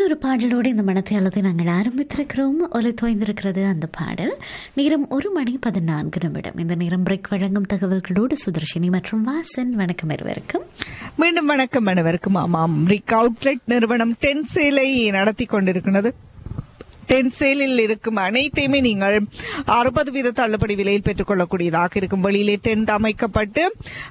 நல்ல ஒரு பாடலோடு இந்த மனத்தையாளத்தை நாங்கள் ஆரம்பித்திருக்கிறோம் ஒலை தோய்ந்திருக்கிறது அந்த பாடல் நேரம் ஒரு மணி பதினான்கு நிமிடம் இந்த நேரம் பிரேக் வழங்கும் தகவல்களோடு சுதர்ஷினி மற்றும் வாசன் வணக்கம் இருவருக்கும் மீண்டும் வணக்கம் அனைவருக்கும் ஆமாம் ரிக் அவுட்லெட் நிறுவனம் டென் சேலை நடத்தி கொண்டிருக்கிறது டென் சேலில் இருக்கும் அனைத்தையுமே நீங்கள் அறுபது வீத தள்ளுபடி விலையில் பெற்றுக்கொள்ளக்கூடியதாக இருக்கும் வெளியிலே டென்ட் அமைக்கப்பட்டு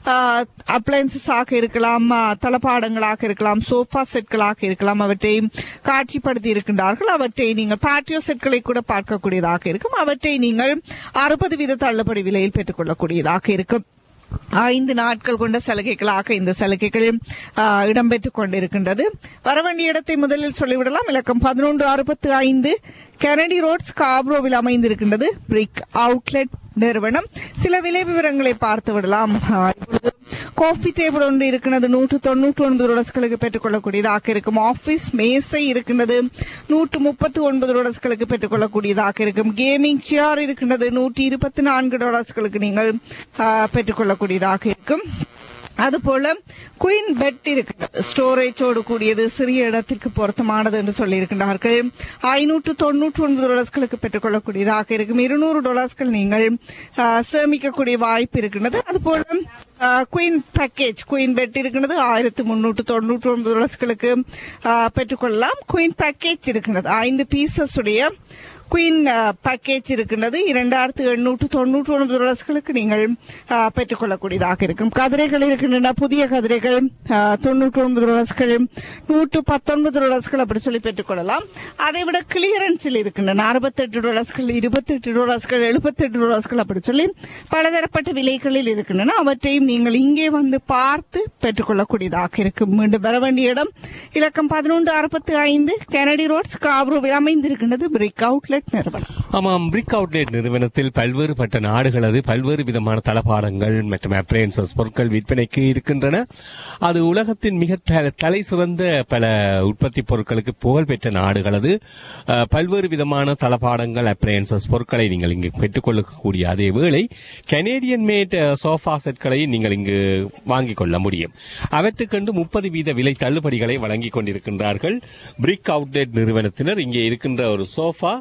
அப்ளைன்சஸ் ஆக இருக்கலாம் ஆ, தளபாடங்களாக இருக்கலாம் சோஃபா செட்களாக இருக்கலாம் அவற்றை காட்சிப்படுத்தி இருக்கின்றார்கள் அவற்றை நீங்கள் பேட்டியோ செட்களை கூட பார்க்கக்கூடியதாக இருக்கும் அவற்றை நீங்கள் அறுபது வீத தள்ளுபடி விலையில் பெற்றுக்கொள்ளக்கூடியதாக இருக்கும் ஐந்து நாட்கள் கொண்ட சலுகைகளாக இந்த சலுகைகள் ஆ, இடம்பெற்றுக் கொண்டிருக்கின்றது வரவேண்டிய இடத்தை முதலில் சொல்லிவிடலாம் இலக்கம் பதினொன்று அறுபத்தி ஐந்து கெனடி ரோட் ஸ்காப்ரோவில் அமைந்திருக்கின்றது பிரிக் அவுட்லெட் நிறுவனம் சில விலை விவரங்களை பார்த்து விடலாம் ஆ, இப்பொழுது காஃபி டேபிள் ஒன்று இருக்கிறது நூற்று தொண்ணூற்று ஒன்பது ரோடஸ்களுக்கு பெற்றுக்கொள்ளக்கூடியதாக இருக்கும் ஆபீஸ் மேசை இருக்கின்றது நூற்று முப்பத்தி ஒன்பது ரோடஸ்களுக்கு பெற்றுக்கொள்ளக்கூடியதாக இருக்கும் கேமிங் சேர் இருக்கின்றது நூற்றி இருபத்தி நான்கு டாலர்ஸ்களுக்கு நீங்கள் ஆ, பெற்றுக்கொள்ளக்கூடியதாக இருக்கும் அதுபோல குயின் பெட் இருக்கிறது ஸ்டோரேஜோடு கூடியது சிறிய இடத்திற்கு பொருத்தமானது என்று சொல்லியிருக்கின்றார்கள் ஐநூற்று தொன்னூற்று ஒன்பது டாலர்ஸ்களுக்கு பெற்றுக்கொள்ளக்கூடியதாக இருக்கும் இருநூறு டாலர்ஸ்கள் நீங்கள் ஆ, சேமிக்கக்கூடிய வாய்ப்பு இருக்கின்றது அதுபோல குயின் பேக்கேஜ் குயின் பெட் இருக்கிறது ஆயிரத்து முன்னூற்று தொண்ணூற்று ஒன்பது டாலர்ஸ்களுக்கு ஆ, பெற்றுக்கொள்ளலாம் குயின் பேக்கேஜ் இருக்கின்றது ஐந்து பீசஸ் உடைய குயின் பேக்கேஜ் இருக்கின்றது இரண்டாயிரத்து எண்ணூற்று தொண்ணூற்று ஒன்பது டாலர்ஸ்களுக்கு நீங்கள் ஆ, பெற்றுக்கொள்ளக்கூடியதாக இருக்கும் கதிரைகள் இருக்கின்றன புதிய கதிரைகள் ஆ, தொண்ணூற்று ஒன்பது டாலர்ஸ்கள் நூற்று பத்தொன்பது டாலர்ஸ்கள் அப்படி சொல்லி பெற்றுக்கொள்ளலாம் அதை விட கிளியரன்ஸில் இருக்கின்றன அறுபத்தெட்டு டாலர்ஸ்கள் இருபத்தெட்டு டாலர்ஸ்கள் எழுபத்தெட்டு டாலர்ஸ்கள் அப்படி சொல்லி பலதரப்பட்ட விலைகளில் இருக்கின்றன அவற்றையும் நீங்கள் இங்கே வந்து பார்த்து பெற்றுக்கொள்ளக்கூடியதாக இருக்கும் மீண்டும் வர வேண்டிய இடம் இலக்கம் பதினொன்று அறுபத்தி ஐந்து கெனடி ரோட் ஸ்காப்ரோவில் அமைந்திருக்கின்றது பிரிக் அவுட்லெட் நிறுவனம் ஆமாம் பிரிக் அவுட்லெட் நிறுவனத்தில் பல்வேறுபட்ட நாடுகளது பல்வேறு விதமான தளபாடங்கள் மற்றும் அப்ளையன்சஸ் பொருட்கள் விற்பனைக்கு இருக்கின்றன அது உலகத்தின் மிக த- தலை சிறந்த பல உற்பத்தி பொருட்களுக்கு புகழ்பெற்ற நாடுகளது அஹ், பல்வேறு விதமான தளபாடங்கள் அப்ளையன்சஸ் பொருட்களை நீங்கள் இங்கு பெற்றுக்கொள்ளக்கூடிய அதே வேளை கனேடியன் மேட் சோஃபா செட்களை நீங்கள் இங்கு வாங்கிக் கொள்ள முடியும் அவற்றுக்கென்று முப்பது வீத விலை தள்ளுபடிகளை வழங்கிக் கொண்டிருக்கின்றார்கள் பிரிக் அவுட்லெட் நிறுவனத்தினர் இங்கே இருக்கின்ற ஒரு சோஃபா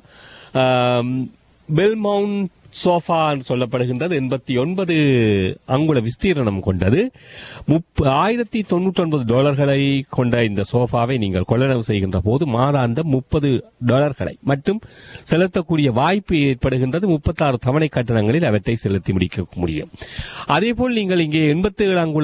பெல்மவுண்ட் சோஃபா என்று சொல்லப்படுகின்றது எண்பத்தி ஒன்பது அங்குல விஸ்தீரணம் கொண்டது முப்ப ஆயிரத்தி தொண்ணூற்றி ஒன்பது டாலர்களை கொண்ட இந்த சோஃபாவை நீங்கள் கொள்ளளவு செய்கின்ற போது மாதாந்தம் முப்பது டாலர்களை மற்றும் செலுத்தக்கூடிய வாய்ப்பு ஏற்படுகின்றது முப்பத்தாறு தவணை கட்டணங்களில் அவற்றை செலுத்தி முடிக்க முடியும் அதேபோல் நீங்கள் இங்கே எண்பத்தி ஏழு அங்குல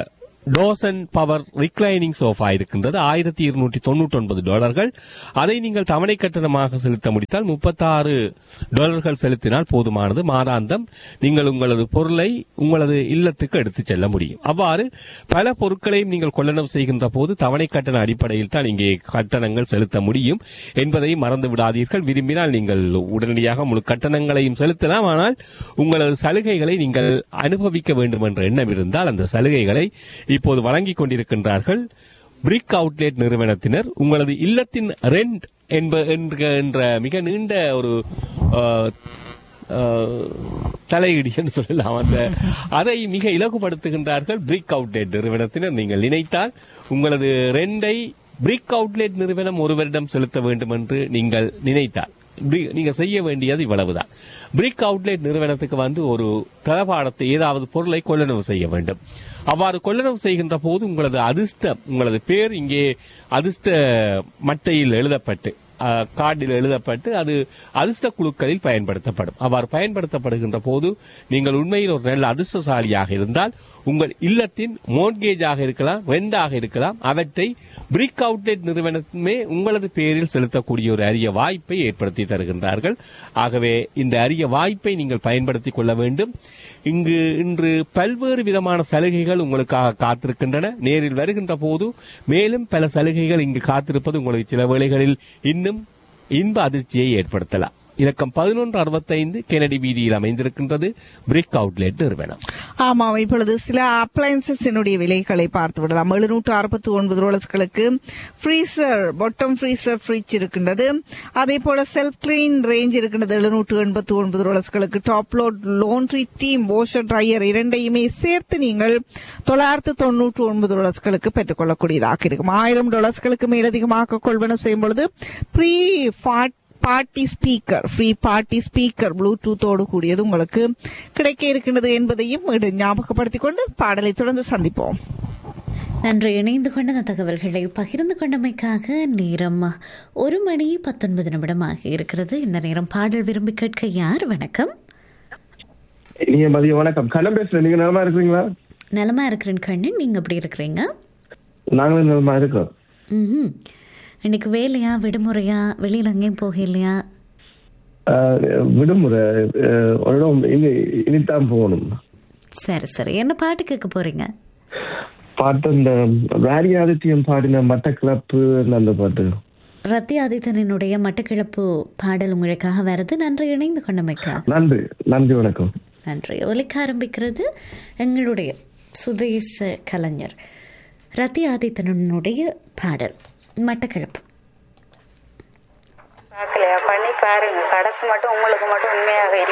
டோசன் பவர் ரிக்ளைனிங் சோஃபா இருக்கின்றது ஆயிரத்தி இருநூற்றி தொண்ணூற்றி ஒன்பது டாலர்கள் அதை நீங்கள் தவணை கட்டணமாக செலுத்த முடித்தால் முப்பத்தாறு டாலர்கள் செலுத்தினால் போதுமானது மாதாந்தம் நீங்கள் உங்களது பொருளை உங்களது இல்லத்துக்கு எடுத்துச் செல்ல முடியும் அவ்வாறு பல பொருட்களையும் நீங்கள் கொள்ளளவு செய்கின்ற போது தவணை கட்டண அடிப்படையில் தான் இங்கே கட்டணங்கள் செலுத்த முடியும் என்பதை மறந்து விடாதீர்கள் விரும்பினால் நீங்கள் உடனடியாக முழு கட்டணங்களையும் செலுத்தலாம் ஆனால் உங்களது சலுகைகளை நீங்கள் அனுபவிக்க வேண்டும் என்ற எண்ணம் இருந்தால் அந்த சலுகைகளை இப்போது வழங்கிக் கொண்டிருக்கின்றார்கள் பிரிக் அவுட்லெட் நிறுவனத்தினர் உங்களது இல்லத்தின் ரெண்ட் என்ப என்ற என்ற மிக நீண்ட ஒரு அஹ், அஹ், தலையிடி என்று சொல்லலாம் அந்த அதை மிக இலகுபடுத்துகின்றார்கள் பிரிக் அவுட்லெட் நிறுவனத்தினர் நீங்கள் நினைத்தால் உங்களது ரெண்டை பிரிக் அவுட்லெட் நிறுவனம் ஒரு வருடம் செலுத்த வேண்டும் என்று நீங்கள் நினைத்தால் Bri- நீங்க செய்ய வேண்டியது இவ்வளவுதான் பிரிக் அவுட்லெட் நிறுவனத்துக்கு வந்து ஒரு தளபாடத்தை ஏதாவது பொருளை கொள்ளளவு செய்ய வேண்டும் அவ்வாறு கொள்ளளவு செய்கின்ற போது உங்களது அதிர்ஷ்டம் உங்களது பேர் இங்கே அதிர்ஷ்ட மட்டையில் எழுதப்பட்டு அஹ், கார்டில் எழுதப்பட்டு அது அதிர்ஷ்ட குழுக்களில் பயன்படுத்தப்படும் அவ்வாறு பயன்படுத்தப்படுகின்ற போது நீங்கள் உண்மையில் ஒரு நல்ல அதிர்ஷ்டசாலியாக இருந்தால் உங்கள் இல்லத்தின் மோட்கேஜாக இருக்கலாம் ரெண்டாக இருக்கலாம் அவற்றை பிரிக் அவுட்லெட் நிறுவனமே உங்களது பேரில் செலுத்தக்கூடிய ஒரு அரிய வாய்ப்பை ஏற்படுத்தி தருகின்றார்கள் ஆகவே இந்த அரிய வாய்ப்பை நீங்கள் பயன்படுத்திக் கொள்ள வேண்டும் இங்கு இன்று பல்வேறு விதமான சலுகைகள் உங்களுக்காக காத்திருக்கின்றன நேரில் வருகின்ற போது மேலும் பல சலுகைகள் இங்கு காத்திருப்பது உங்களுக்கு சில வேளைகளில் இன்னும் இன்ப அதிர்ச்சியை ஏற்படுத்தலாம் இலக்கம் பதினொன்று அறுபத்தைந்து கெனடி வீதியில் அமைந்திருக்கின்றது பிரிக் அவுட்லெட் நிறுவனம் ஆமாம் இப்பொழுது சில அப்ளைன்சஸினுடைய விலைகளை பார்த்து விடலாம் எழுநூற்று அறுபத்தி ஒன்பது ரோலர்ஸ்களுக்கு ஃப்ரீசர் பொட்டம் ஃப்ரீசர் ஃப்ரிட்ஜ் இருக்கின்றது அதே போல செல்ஃப் கிளீன் ரேஞ்ச் இருக்கின்றது எழுநூற்று எண்பத்தி ஒன்பது ரோலர்ஸ்களுக்கு top load laundry theme washer dryer இரண்டையுமே சேர்த்து நீங்கள் தொள்ளாயிரத்து தொண்ணூற்று ஒன்பது டாலர்ஸ்களுக்கு பெற்றுக்கொள்ளக்கூடியதாக இருக்கும் ஆயிரம் டாலர்ஸ்களுக்கு மேலதிகமாக கொள்வனவு செய்யும் பொழுது free party speaker free party speaker ப்ளூடூத்தோடு கூடியது உங்களுக்கு கிடைக்க இருக்கின்றது என்பதையும் மீண்டும் ஞாபகப்படுத்திக் கொண்டு பாடலை தொடர்ந்து சந்திப்போம் நன்றி இணைந்து கொண்ட அந்த தகவல்களை பகிர்ந்து கொண்டமைக்காக நேரம் ஒரு மணி பத்தொன்பது நிமிடம் ஆகி இருக்கிறது இந்த நேரம் பாடல் விரும்பி கேட்க யார் வணக்கம் நீங்க மதியம் வணக்கம் கண்ணன் பேசுறேன் நீங்க நலமா இருக்கிறீங்களா நலமா இருக்கிறேன் கண்ணன் நீங்க எப்படி இருக்கிறீங்க நாங்களும் நலமா இருக்கோம் ம் இன்னைக்கு வேலையா விடுமுறையா வெளியில அங்கேயும் போக இல்லையா ஆஹ், விடுமுறை ஆஹ், ஒரு இடம் இனி இனித்தான் போகணும் சரி சரி என்ன பாட்டு கேட்க போறீங்க பாட்டு இந்த ராரி ஆதித்யம் பாடின மட்டக்கிளப்பு அந்த பாட்டு ரத்தி ஆதித்தனினுடைய மட்டக்கிழப்பு பாடல் உங்களுக்காக வருது நன்றி இணைந்து கொண்டமைக்காக நன்றி நன்றி வணக்கம் நன்றி ஒலிக்க ஆரம்பிக்கிறது எங்களுடைய சுதேச கலைஞர் ரத்தி ஆதித்தனுடைய பாடல் மட்டக்கிழப்பு பார்க்கலையா பண்ணி பாருங்க கடைசி மட்டும் உங்களுக்கு மட்டும் உண்மையாக